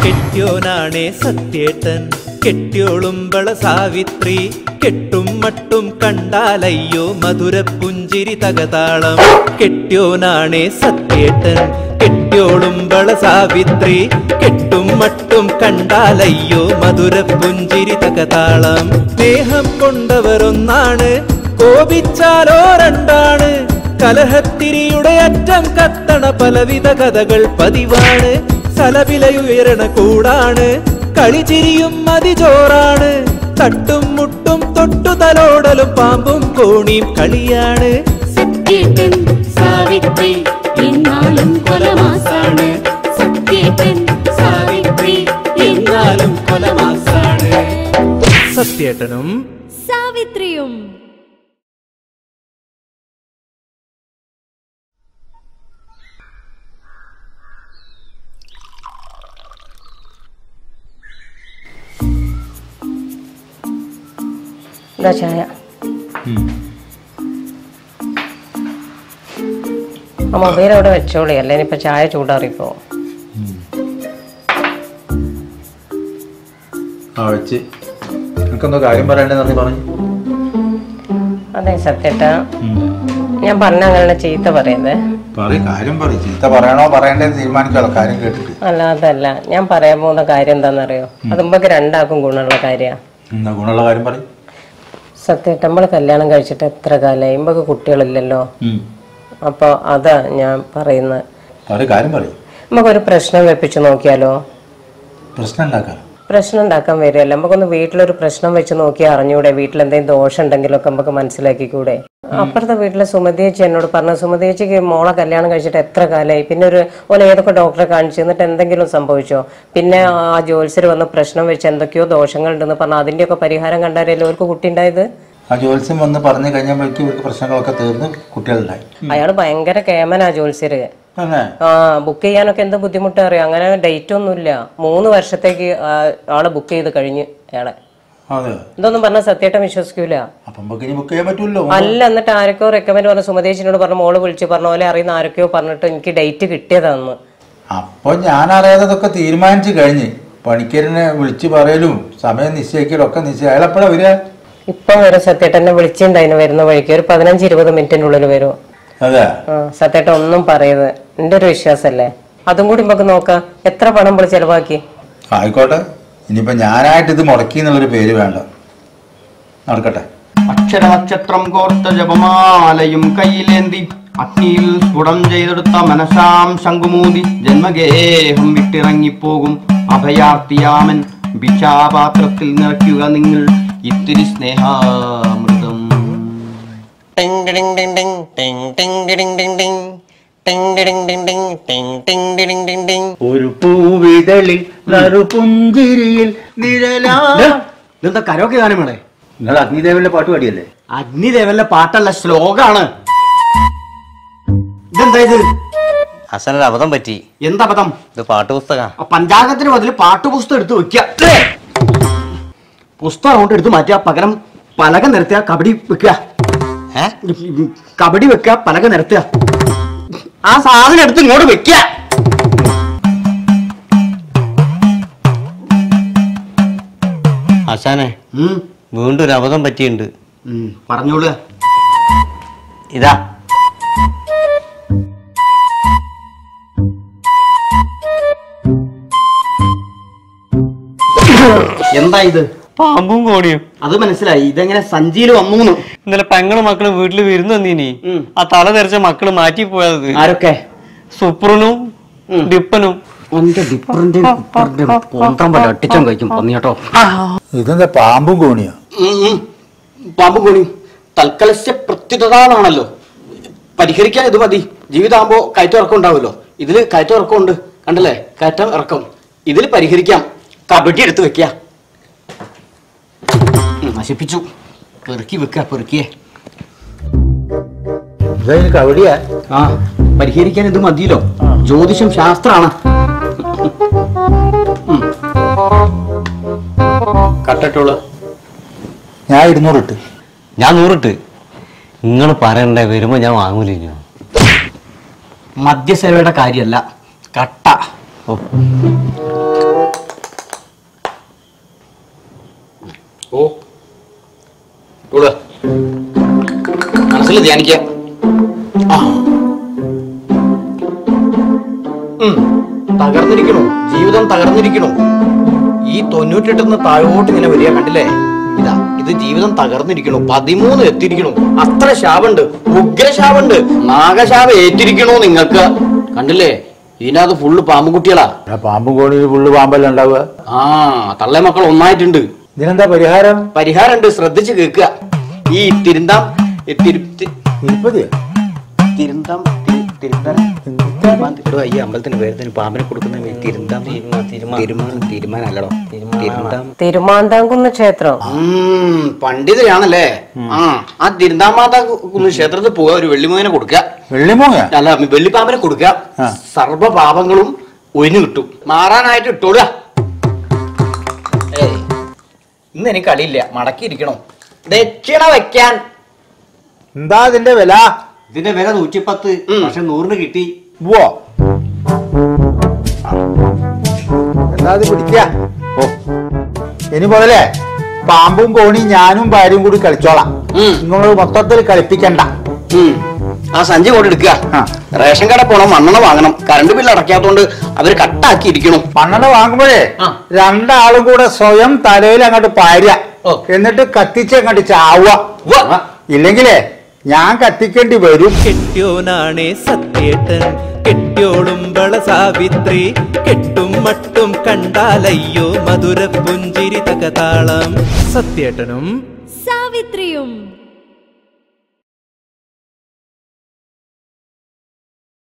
കെട്ടിയോനാണേ സത്യേട്ടൻ കെട്ടിയോളുമ്പള സാവിത്രി കെട്ടും മട്ടും കണ്ടാലയ്യോ മധുര പുഞ്ചിരി തകതാളം കെട്ടിയോനാണേ സത്യേട്ടൻ കെട്ടിയോളുമ്പള സാവിത്രി കെട്ടും മട്ടും കണ്ടാലയ്യോ മധുര പുഞ്ചിരി തകതാളം സ്നേഹം കൊണ്ടവരൊന്നാണ് കോപിച്ചാലോ രണ്ടാണ് കലഹത്തിരിയുടെ അറ്റം കത്തണ പലവിധ കഥകൾ പതിവാണ് സലവിലയുയരണ കൂടാണ് കളിചിരിയും മതിജോറാണ് തട്ടും മുട്ടും തൊട്ടു തലോടലും പാമ്പും കോണിയും കളിയാണ് സത്യേട്ടൻ സാവിത്രി എന്നാലും കൊലമാസാണ് സത്യേട്ടൻ സാവിത്രി എന്നാലും കൊലമാസാണ് സത്യേട്ടനും സാവിത്രിയും എന്താ ചായ ആ മൊബൈൽ അവിടെ വെച്ചോളി അല്ലേ ഇനിയിപ്പോ ചായ ചൂടാറിപ്പോ ആ വെച്ച് നിനക്കെന്തോ കാര്യം പറയണ്ടെന്ന് നീ പറഞ്ഞു അതെ സത്യേട്ട ഞാൻ പറഞ്ഞ അങ്ങനെ ചീത്ത പറയുന്നേ പറ കാര്യം പറ ചീത്ത പറയണോ പറയണ്ടേന്ന് തീരുമാനിക്കാലോ കാര്യം കേട്ടിട്ട് അല്ല അതല്ല ഞാൻ പറയാൻ പോകുന്ന കാര്യം എന്താണെന്നറിയോ അത് മുമ്പൊക്കെ രണ്ടാക്കും ഗുണമുള്ള കാര്യമാണ് എന്നാ ഗുണമുള്ള കാര്യം പറ സത്യേട്ട നമ്മൾ കല്യാണം കഴിച്ചിട്ട് എത്ര കാലമായി ഇമ്പൊക്കെ കുട്ടികളില്ലല്ലോ അപ്പോൾ അതാ ഞാൻ പറയുന്നത് പറ കാര്യം പറ നമുക്കൊരു പ്രശ്നം വെപ്പിച്ച് നോക്കിയാലോ പ്രശ്നം ഉണ്ടാക്കാം പ്രശ്നം ഉണ്ടാക്കാൻ വരികയല്ല നമുക്കൊന്ന് വീട്ടിലൊരു പ്രശ്നം വെച്ച് നോക്കി അറിഞ്ഞൂടെ വീട്ടിൽ എന്തെങ്കിലും ദോഷം ഉണ്ടെങ്കിലൊക്കെ നമുക്ക് മനസ്സിലാക്കിക്കൂടെ അപ്പുറത്തെ വീട്ടിലെ സുമതിയേച്ചി എന്നോട് പറഞ്ഞു സുമതിയേച്ചിക്ക് മോളെ കല്യാണം കഴിച്ചിട്ട് എത്ര കാലമായി പിന്നെ ഒരു ഓല ഏതൊക്കെ ഡോക്ടറെ കാണിച്ചു എന്നിട്ട് എന്തെങ്കിലും സംഭവിച്ചോ പിന്നെ ആ ജോത്സ്യർ വന്ന് പ്രശ്നം വെച്ച് എന്തൊക്കെയോ ദോഷങ്ങളുണ്ടെന്ന് പറഞ്ഞു അതിന്റെയൊക്കെ പരിഹാരം കണ്ടാലല്ലേ അവർക്ക് കുട്ടി ഉണ്ടായത് ആ ജോത്സ്യം വന്ന് പറഞ്ഞു കഴിഞ്ഞപ്പോഴേക്കും ഇവർക്ക് പ്രശ്നങ്ങളൊക്കെ തീർന്ന് കുട്ടികളുണ്ടായി അയാൾ ഭയങ്കര കേമനാ ജോത്സ്യര് തന്നെ ആ ബുക്ക് ചെയ്യാനൊക്കെ എന്ത് ബുദ്ധിമുട്ട് അറിയാം അങ്ങനെ ഡേറ്റ് ഒന്നുമില്ല മൂന്ന് വർഷത്തേക്ക് ആ ആള് ബുക്ക് ചെയ്ത് കഴിഞ്ഞ് അയാളെ അതെ ഇതൊന്നും പറഞ്ഞാൽ സത്യേട്ടം വിശ്വസിക്കൂല അപ്പം നമുക്ക് ഇനി ബുക്ക് ചെയ്യാൻ പറ്റുമല്ലോ അല്ല എന്നിട്ട് ആരൊക്കെയോ റെക്കമെൻഡ് പറഞ്ഞ സുമതേശിനോട് പറഞ്ഞു മോള് വിളിച്ച് പറഞ്ഞ പോലെ അറിയുന്ന ആരൊക്കെയോ പറഞ്ഞിട്ട് എനിക്ക് ഡേറ്റ് കിട്ടിയതാന്ന് അപ്പോൾ ഞാൻ അറിയാത്തതൊക്കെ തീരുമാനിച്ചു കഴിഞ്ഞ് പണിക്കരനെ വിളിച്ച് പറയലും സമയം നിശ്ചയിക്കലും ഒക്കെ നിശ്ചയം അയാളെപ്പോഴാണ് വരിക ഇപ്പൊ വരും സത്യേട്ടനെ വിളിച്ചിട്ടുണ്ടായിരുന്നു വരുന്ന വഴിക്ക് ഒരു പതിനഞ്ച് ഇരുപത് മിനിറ്റിന്റെ ഉള്ളിൽ വരും അതെ ആ സത്യേട്ടൻ ഒന്നും പറയത് എന്റെ ഒരു വിശ്വാസല്ലേ അതും കൂടി നമുക്ക് നോക്കാം എത്ര പണം നമ്മൾ ചെലവാക്കി ആയിക്കോട്ടെ ഇനിയിപ്പോൾ ഞാനായിട്ട് ഇത് മുടക്കി എന്നുള്ളൊരു പേര് വേണ്ട നടക്കട്ടെ അക്ഷരനക്ഷത്രം കോർത്ത ജപമാലയും കയ്യിലേന്തി അഗ്നിയിൽ സ്ഫുടം ചെയ്തെടുത്ത മനസാം ശംഖുമൂതി ജന്മഗേഹം വിട്ടിറങ്ങിപ്പോകും അഭയാർത്ഥിയാമൻ ഭിക്ഷാപാത്രത്തിൽ നിറയ്ക്കുക നിങ്ങൾ ഇത്തിരി സ്നേഹാമൃതം Ding ding ding ding ding ding ding ding ding ding ding ding ding ding ding ding ding ding ഒരു പൂവിതളിൽ നറുപുഞ്ചിരിയിൽ നിഴലാ ഇതെന്താ കരോക്കെ ഗാനമേളെ നിങ്ങൾ അഗ്നിദേവന്റെ പാട്ട് പാടിയല്ലേ അഗ്നിദേവന്റെ പാട്ടല്ല ശ്ലോകാണ് ഇതെന്താ ഇത് ഹസനൊരു അബദ്ധം പറ്റി എന്താ പദം ഇത് പാട്ടുപുസ്തക ആ പഞ്ചാംഗത്തിന് ബദല് പാട്ടുപുസ്തകം എടുത്ത് വെക്കുക പുസ്തകം അങ്ങോട്ട് എടുത്ത് മാറ്റുക പകരം പലക നിരത്തുക കബഡി വെക്കുക ഏ കബഡി വെക്കുക പലക നിരത്തുക ആ സാധനം എടുത്ത് ഇങ്ങോട്ട് വെക്കുക ഹസാനെ ഉം, വീണ്ടും ഒരു അബദ്ധം പറ്റിയിട്ടുണ്ട് ഉം, പറഞ്ഞോളുക ഇതാ എന്താ ഇത് പാമ്പും കോണിയും അത് മനസ്സിലായി ഇതെങ്ങനെ സഞ്ചിയിൽ വന്നു ഇന്നലെ പെങ്ങളും മക്കളും വീട്ടിൽ വിരുന്ന് വന്നീനി ഉം. ആ തല തെറിച്ച മക്കള് മാറ്റി പോയത് ആരൊക്കെ സുപ്രനും ഉം. ഡിപ്പനും എന്റെ ഡിപ്പറിന്റെ കോന്താൻ പോലെ അട്ടിച്ചം കഴിക്കും പന്നി കേട്ടോ ഇതെന്താ പാമ്പും കോണിയോ പാമ്പ് കോണി തൽക്കലസ്യ പ്രത്യുതതാണല്ലോ പരിഹരിക്കാൻ ഇത് മതി ജീവിതമാകുമ്പോ കയറ്റം ഇറക്കം ഉണ്ടാവുമല്ലോ ഇതില് കയറ്റം ഇറക്കം ഉണ്ട് കണ്ടല്ലേ കയറ്റം ഇറക്കം ഇതിൽ പരിഹരിക്കാം കബഡി എടുത്ത് വെക്കുക ഉം, നശിപ്പിച്ചു പെറുക്കി വെക്കുക പെറുക്കിയേ ഇതതിന് കവടിയാ ആ പരിഹരിക്കാൻ ഇത് മതിയല്ലോ ജ്യോതിഷം ശാസ്ത്രാണ് കട്ടിട്ടുള്ള ഞാൻ ഇരുന്നൂറ് ഇട്ട് ഞാൻ നൂറിട്ട് നിങ്ങൾ പറയണ്ടേ വരുമ്പോ ഞാൻ വാങ്ങൂലിഞ്ഞു മദ്യസേവയുടെ കാര്യമല്ല കട്ട ഓ ഇവിടെ മനസ്സിൽ ധ്യാനിക്ക ആ. ഉം. തകർന്നിരിക്കണു ജീവിതം തകർന്നിരിക്കണു ഈ തൊണ്ണൂറ്റെട്ടിന്ന് താഴോട്ട് ഇങ്ങനെ വരിക കണ്ടില്ലേ ഇതാ ഇത് ജീവിതം തകർന്നിരിക്കണു പതിമൂന്ന് എത്തിയിരിക്കണു അത്ര ശാപുണ്ട് ഉഗ്രശാപുണ്ട് നാഗശാപം ഏറ്റിരിക്കണു നിങ്ങൾക്ക് കണ്ടില്ലേ ഇതിനകത്ത് ഫുള്ള് പാമ്പുകുട്ടികളാ ആ പാമ്പും കോണിയിൽ ഫുള്ള് പാമ്പല്ല ഉണ്ടാവുക ആ തള്ളേ മക്കൾ ഒന്നായിട്ടുണ്ട് ഇതിനെന്താ പരിഹാരം പരിഹാരമുണ്ട് ശ്രദ്ധിച്ച് കേൾക്കുക ഈ തിരുന്താം ഈ തിരു- തി- തിരുപ്പതിയോ തിരുന്താം തി- തിരുന്താം എടോ, ഈ അമ്പലത്തിന് പേരത്തിന് പാമ്പിനെ കൊടുക്കുന്ന ഈ തിരുന്താം തീരുമാനം തീരുമാനമല്ലടോ തിരുന്താം തിരുമാന്താംകുന്ന് ക്ഷേത്രം ഉം, പണ്ഡിതരാണല്ലേ ആ ആ തിരുന്താമാത കുന്ന് ക്ഷേത്രത്തിൽ പോവുക ഒരു വെള്ളിമോനെ കൊടുക്കുക വെള്ളിമൂങ്ങ അല്ല വെള്ളിപ്പാമ്പിനെ കൊടുക്കുക ആ. സർവ്വ പാപങ്ങളും ഒഴിഞ്ഞു കിട്ടും മാറാനായിട്ട് ഇട്ടോളുക ഏയ് ഇന്ന് എനിക്ക് കളിയില്ല മടക്കിയിരിക്കണോ ദക്ഷിണ വെക്കാൻ എന്താ ഇതിന്റെ വില ഇതിന്റെ വില നൂറ്റിപ്പത്ത് ഉം. പക്ഷെ നൂറിന് കിട്ടി പോവോ എന്താ ഇത് പിടിക്ക ഓ ഇനി മുതലേ പാമ്പും കോണി ഞാനും ഭാര്യയും കൂടി കളിച്ചോളാം ഉം. നിങ്ങൾ മൊത്തത്തിൽ കളിപ്പിക്കണ്ട ഉം. ആ സഞ്ചി കൊണ്ട് എടുക്കുക ആ. റേഷൻ കട പോണം മണ്ണെണ്ണ വാങ്ങണം കറണ്ട് ബില്ല് അടയ്ക്കാത്തോണ്ട് അവര് കട്ടാക്കി ഇരിക്കണം മണ്ണെണ്ണ വാങ്ങുമ്പോഴേ ആ. രണ്ടാളും കൂടെ സ്വയം തലയിൽ അങ്ങോട്ട് പാരുക ഓ. എന്നിട്ട് കത്തിച്ച് അങ്ങോട്ട് ചാവുക ഉവ്വ. ഇല്ലെങ്കിലേ ഞാൻ കത്തിക്കേണ്ടി വരും കെട്ടിയോനാണേ സത്യേട്ടൻ കെട്ടിയോളുമ്പള സാവിത്രി കെട്ടും മട്ടും കണ്ടാലയ്യോ മധുര പുഞ്ചിരി തകതാളം സത്യേട്ടനും സാവിത്രിയും